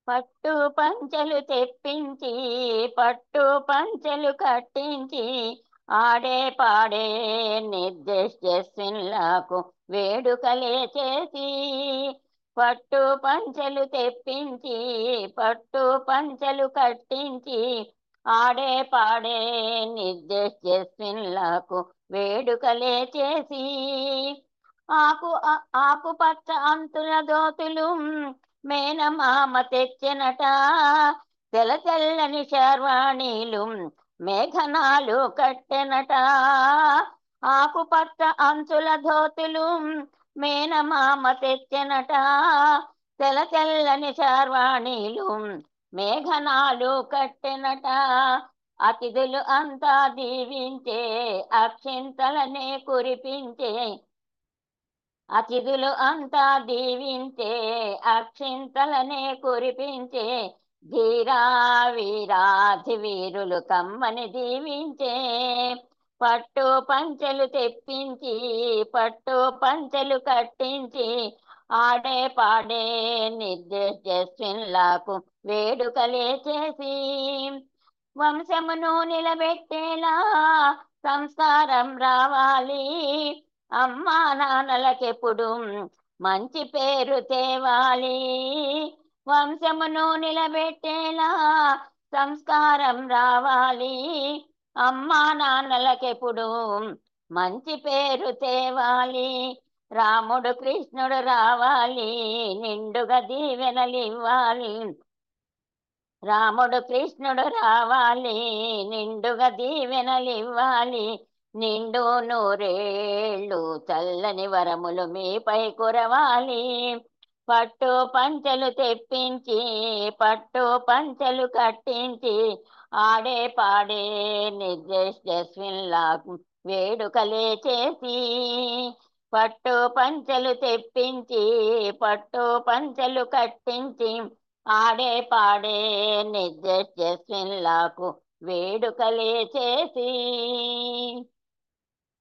పట్టు పంచలు తెప్పించి పట్టు పంచలు కట్టించి ఆడే పాడే నిర్దేశకు వేడుకలే చేసి పట్టు పంచలు తెప్పించి పట్టు పంచలు కట్టించి ఆడే పాడే నిర్దేశకు వేడుకలే చేసి ఆకు ఆ- ఆకుపచ్చ అంతుల దోతులు మేనమామ తెచ్చినట తెల్ల తెల్లని శర్వాణీలు మేఘనాలు కట్టెనట ఆకుపచ్చ అంచుల ధోతులు మేనమామ తెచ్చినట తెల్ల తెల్లని శర్వాణీలు మేఘనాలు కట్టెనట అతిథులు అంతా దీవించే అక్షింతలనే కురిపించే అతిథులు అంతా దీవించే అక్షింతలనే కురిపించే ధీరా వీరాధి వీరులు కమ్మని దీవించే పట్టు పంచెలు తెప్పించి పట్టు పంచెలు కట్టించి ఆడే పాడే నిర్దేశకు వేడుకలే చేసి వంశమును నిలబెట్టేలా సంస్కారం రావాలి అమ్మా నాన్నలకెప్పుడు మంచి పేరు తేవాలి వంశమును నిలబెట్టేలా సంస్కారం రావాలి అమ్మా నాన్నలకెప్పుడు మంచి పేరు తేవాలి రాముడు కృష్ణుడు రావాలి నిండుగా దీవెనలివ్వాలి రాముడు కృష్ణుడు రావాలి నిండుగా దీవెనలివ్వాలి నిండు నూరేళ్ళు చల్లని వరములు మీపై కురవాలి పట్టు పంచెలు తెప్పించి పట్టు పంచెలు కట్టించి ఆడే పాడే నిర్దేశస్విన్లాకు వేడుకలే చేసి పట్టు పంచెలు తెప్పించి పట్టు పంచెలు కట్టించి ఆడే పాడే నిర్దేశస్విన్లాకు వేడుకలే చేసి